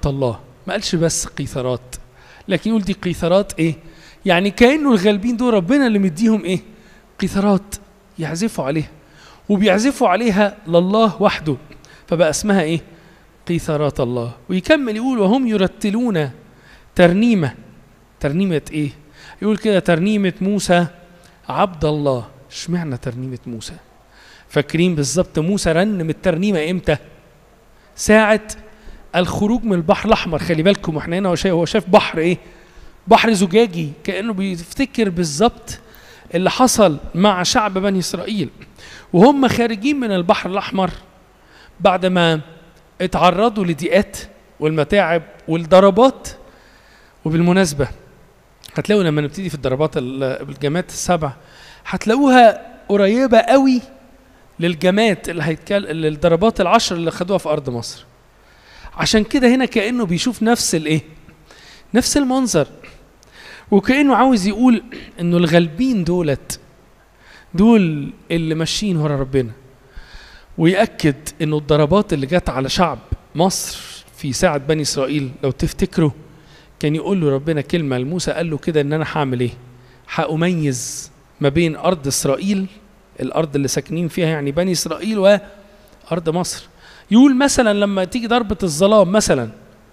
قيثارات الله ما قالش بس قيثارات لكن يقول دي قيثارات ايه يعني كانه الغالبين دول ربنا اللي مديهم ايه قيثارات يعزفوا عليها وبيعزفوا عليها لله وحده فبقى اسمها ايه قيثارات الله ويكمل يقول وهم يرتلون ترنيمه ترنيمه ايه يقول كده ترنيمه موسى عبد الله اشمعنى ترنيمه موسى فاكرين بالظبط موسى رنم الترنيمه امتى ساعه الخروج من البحر الاحمر خلي بالكم واحنا هنا هو شايف هو شايف بحر ايه بحر زجاجي كانه بيفتكر بالظبط اللي حصل مع شعب بني اسرائيل وهم خارجين من البحر الاحمر بعد ما اتعرضوا لضيقات والمتاعب والضربات وبالمناسبه هتلاقوا لما نبتدي في الضربات الجمات السبع هتلاقوها قريبه قوي للجمات اللي هيتكلم للضربات العشر اللي خدوها في ارض مصر عشان كده هنا كانه بيشوف نفس الايه نفس المنظر وكانه عاوز يقول انه الغالبين دولت دول اللي ماشيين ورا ربنا ويأكد انه الضربات اللي جت على شعب مصر في ساعة بني اسرائيل لو تفتكروا كان يقول له ربنا كلمة لموسى قال له كده ان انا هعمل ايه هأميز ما بين ارض اسرائيل الارض اللي ساكنين فيها يعني بني اسرائيل وارض مصر يقول مثلا لما تيجي ضربة الظلام مثلا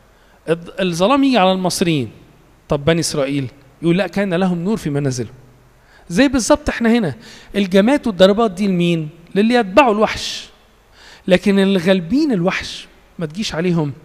الظلام يجي على المصريين طب بني اسرائيل يقول لا كان لهم نور في منازلهم زي بالظبط احنا هنا الجمات والضربات دي لمين للي يتبعوا الوحش لكن الغالبين الوحش ما تجيش عليهم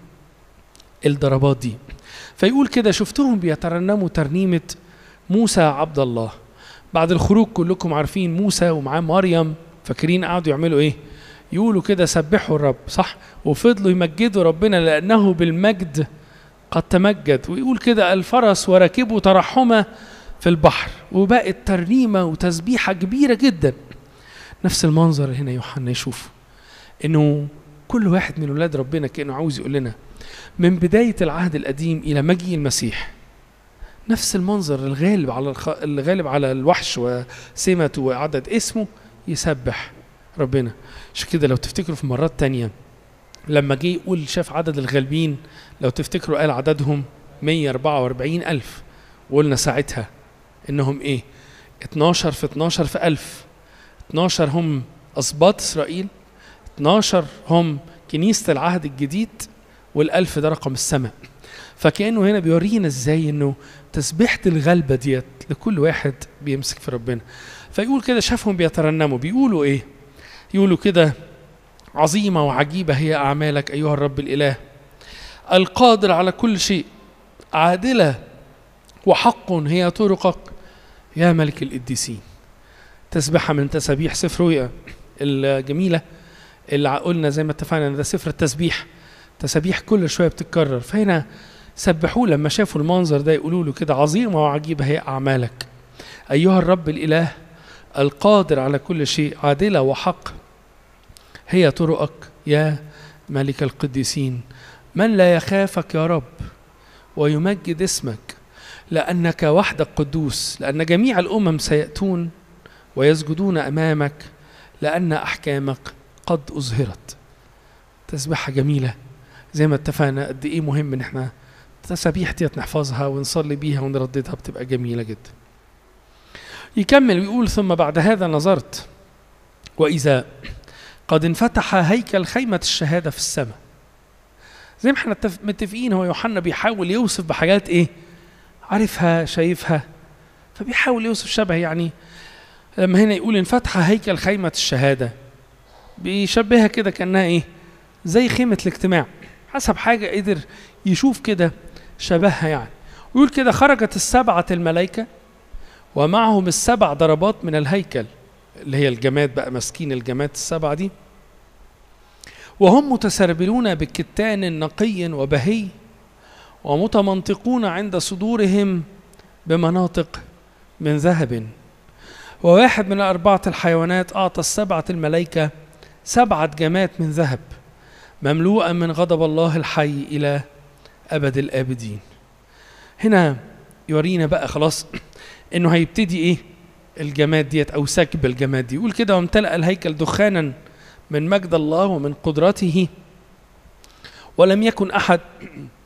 الضربات دي فيقول كده شفتهم بيترنموا ترنيمة موسى عبد الله بعد الخروج كلكم عارفين موسى ومعاه مريم فاكرين قعدوا يعملوا ايه يقولوا كده سبحوا الرب صح وفضلوا يمجدوا ربنا لأنه بالمجد قد تمجد ويقول كده الفرس وركبوا ترحمة في البحر وبقت ترنيمة وتسبيحة كبيرة جدا نفس المنظر هنا يوحنا يشوفه انه كل واحد من ولاد ربنا كانه عاوز يقول لنا من بداية العهد القديم إلى مجيء المسيح نفس المنظر الغالب على الخ... الغالب على الوحش وسمته وعدد اسمه يسبح ربنا عشان كده لو تفتكروا في مرات تانية لما جه يقول شاف عدد الغالبين لو تفتكروا قال عددهم 144 ألف وقلنا ساعتها إنهم إيه 12 في 12 في ألف 12 هم أسباط إسرائيل 12 هم كنيسة العهد الجديد والألف ده رقم السماء فكأنه هنا بيورينا ازاي انه تسبيحة الغلبة ديت لكل واحد بيمسك في ربنا فيقول كده شافهم بيترنموا بيقولوا ايه يقولوا كده عظيمة وعجيبة هي أعمالك أيها الرب الإله القادر على كل شيء عادلة وحق هي طرقك يا ملك القديسين تسبحة من تسابيح سفر رؤيا الجميلة اللي قلنا زي ما اتفقنا ان ده سفر التسبيح تسابيح كل شويه بتتكرر فهنا سبحوه لما شافوا المنظر ده يقولوا له كده عظيمه وعجيبه هي اعمالك ايها الرب الاله القادر على كل شيء عادله وحق هي طرقك يا ملك القديسين من لا يخافك يا رب ويمجد اسمك لانك وحدك قدوس لان جميع الامم سياتون ويسجدون امامك لان احكامك قد اظهرت تسبيحه جميله زي ما اتفقنا قد ايه مهم ان احنا التسابيح ديت نحفظها ونصلي بيها ونرددها بتبقى جميله جدا. يكمل ويقول ثم بعد هذا نظرت واذا قد انفتح هيكل خيمه الشهاده في السماء. زي ما احنا متفقين هو يوحنا بيحاول يوصف بحاجات ايه؟ عارفها شايفها فبيحاول يوصف شبه يعني لما هنا يقول انفتح هيكل خيمه الشهاده بيشبهها كده كانها ايه؟ زي خيمة الاجتماع حسب حاجة قدر يشوف كده شبهها يعني ويقول كده خرجت السبعة الملائكة ومعهم السبع ضربات من الهيكل اللي هي الجماد بقى ماسكين الجماد السبعة دي وهم متسربلون بكتان نقي وبهي ومتمنطقون عند صدورهم بمناطق من ذهب وواحد من الأربعة الحيوانات أعطى السبعة الملائكة سبعة جمات من ذهب مملوءا من غضب الله الحي الى ابد الابدين هنا يورينا بقى خلاص انه هيبتدي ايه الجماد ديت او سكب الجماد دي يقول كده وامتلأ الهيكل دخانا من مجد الله ومن قدرته ولم يكن احد